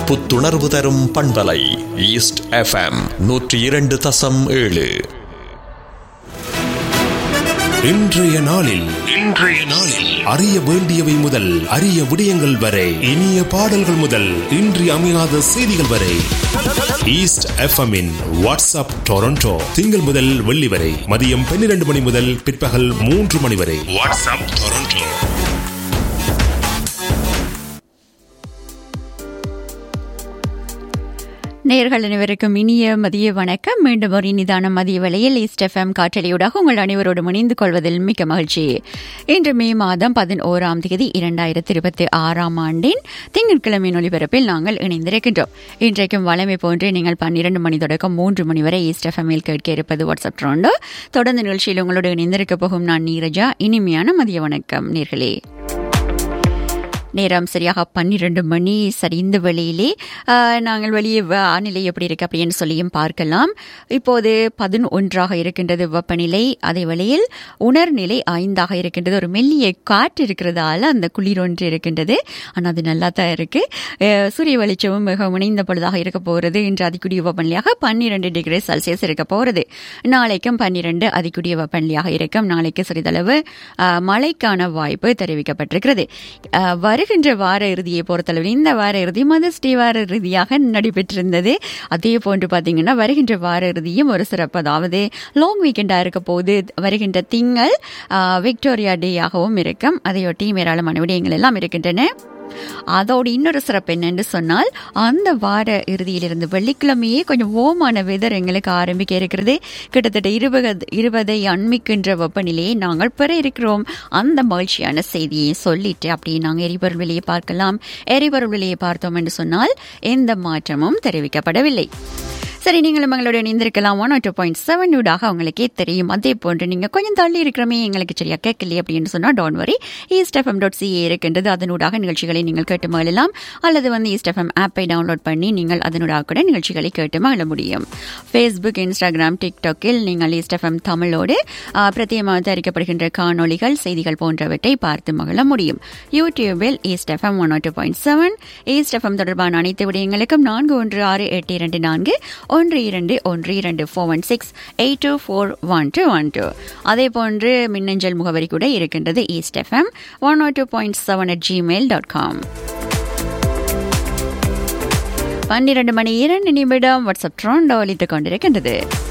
புத்துணர்வு தரும் பண்பலை ஈஸ்ட் எஃப்எம் நூற்றி இரண்டு தசம் ஏழு இன்றைய நாளில் இன்றைய நாளில் அறிய வேண்டியவை முதல் அரிய விடயங்கள் வரை இனிய பாடல்கள் முதல் இன்றி அமையாத செய்திகள் வரை ஈஸ்ட் எஃப்எம் இன் வாட்ஸ்அப் டொரண்டோ திங்கள் முதல் வெள்ளி வரை மதியம் பன்னிரண்டு மணி முதல் பிற்பகல் மூன்று மணி வரை வாட்ஸ்அப் டொரண்டோ நேர்கள் அனைவருக்கும் இனிய மதிய வணக்கம் மீண்டும் ஒரு இனிதான மதிய வேளையில் ஈஸ்ட் எஃப்எம் காற்றலையூடாக உங்கள் அனைவரோடும் இணைந்து கொள்வதில் மிக்க மகிழ்ச்சி இன்று மே மாதம் பதினோராம் தேதி இரண்டாயிரத்தி இருபத்தி ஆறாம் ஆண்டின் திங்கட்கிழமை ஒளிபரப்பில் நாங்கள் இணைந்திருக்கின்றோம் இன்றைக்கும் வளமை போன்று நீங்கள் பன்னிரண்டு மணி தொடக்கம் மூன்று மணி வரை ஈஸ்ட் எஃப்எம்மில் கேட்க இருப்பது வாட்ஸ்அப் ட்ரோண்டோ தொடர்ந்து நிகழ்ச்சியில் உங்களோடு இணைந்திருக்க போகும் நான் நீரஜா இனிமையான மதிய வணக்கம் நேர்களே நேரம் சரியாக பன்னிரண்டு மணி சரி இந்த வேளையிலே நாங்கள் வெளியே வானிலை எப்படி இருக்கு அப்படின்னு சொல்லியும் பார்க்கலாம் இப்போது பதினொன்றாக இருக்கின்றது வெப்பநிலை அதே வேளையில் உணர்நிலை ஐந்தாக இருக்கின்றது ஒரு மெல்லிய காற்று இருக்கிறதால அந்த குளிர் ஒன்று இருக்கின்றது ஆனால் அது நல்லா தான் இருக்கு சூரிய வெளிச்சமும் மிக இணைந்த பொழுதாக இருக்க போகிறது இன்று அதிகூடிய வெப்பநிலையாக பன்னிரண்டு டிகிரி செல்சியஸ் இருக்க போகிறது நாளைக்கும் பன்னிரண்டு அதிகூடிய வெப்பநிலையாக இருக்கும் நாளைக்கு சிறிதளவு மழைக்கான வாய்ப்பு தெரிவிக்கப்பட்டிருக்கிறது வருகின்ற வார இறுதியை பொறுத்தளவில் இந்த வார இறுதி மதஸ்ரீ வார இறுதியாக நடைபெற்றிருந்தது அதே போன்று பார்த்தீங்கன்னா வருகின்ற வார இறுதியும் ஒரு சிறப்பு அதாவது லாங் வீக்கெண்டாக இருக்க போது வருகின்ற திங்கள் விக்டோரியா டேயாகவும் இருக்கும் அதையொட்டி ஏராளமான விடயங்கள் எல்லாம் இருக்கின்றன அதோடு இன்னொரு சிறப்பு என்னன்னு சொன்னால் அந்த வார இறுதியிலிருந்து வெள்ளிக்கிழமையே கொஞ்சம் ஓமான வெதர் எங்களுக்கு ஆரம்பிக்க இருக்கிறது கிட்டத்தட்ட இருபது இருபதை அண்மிக்கின்ற வெப்பநிலையை நாங்கள் பெற இருக்கிறோம் அந்த மகிழ்ச்சியான செய்தியை சொல்லிட்டு அப்படி நாங்கள் எரிபொருள் விலையை பார்க்கலாம் எரிபொருள் விலையை பார்த்தோம் என்று சொன்னால் எந்த மாற்றமும் தெரிவிக்கப்படவில்லை சரி நீங்களும் எங்களோட இணைந்திருக்கலாம் ஒன் டூ பாயிண்ட் செவன் ஊடாக அவங்களுக்கே தெரியும் அதே போன்று நீங்கள் கொஞ்சம் தள்ளி இருக்கிறமே எங்களுக்கு சரியா கேட்கலையே அப்படின்னு சொன்னால் don't worry east FM dot CA இருக்கின்றது அதனூடாக நிகழ்ச்சிகளை நீங்கள் கேட்டு மகிழலாம் அல்லது வந்து ஈஸ்ட் எஃப்எம் ஆப்பை டவுன்லோட் பண்ணி நீங்கள் அதனூடாக கூட நிகழ்ச்சிகளை கேட்டு மகிழ முடியும் ஃபேஸ்புக் இன்ஸ்டாகிராம் டிக்டாக்கில் நீங்கள் ஈஸ்ட் எஃப்எம் தமிழோடு பிரத்யேகமாக தயாரிக்கப்படுகின்ற காணொலிகள் செய்திகள் போன்றவற்றை பார்த்து மகிழ முடியும் யூடியூபில் East F M one two point seven East F M தொடர்பான அனைத்து விடயங்களுக்கும் நான்கு ஒன்று ஆறு எட்டு இரண்டு நான்கு ஒன்று இரண்டு ஒன்று இரண்டு four one six eight two four one two one two அதே போன்று மின்னஞ்சல் முகவரி கூட இருக்கின்றது East F M one two point seven at Gmail dot com பன்னிரண்டு மணி இரண்டு நிமிடம் வாட்ஸ்அப் ட்ரோண்டோ அளித்துக் கொண்டிருக்கின்றது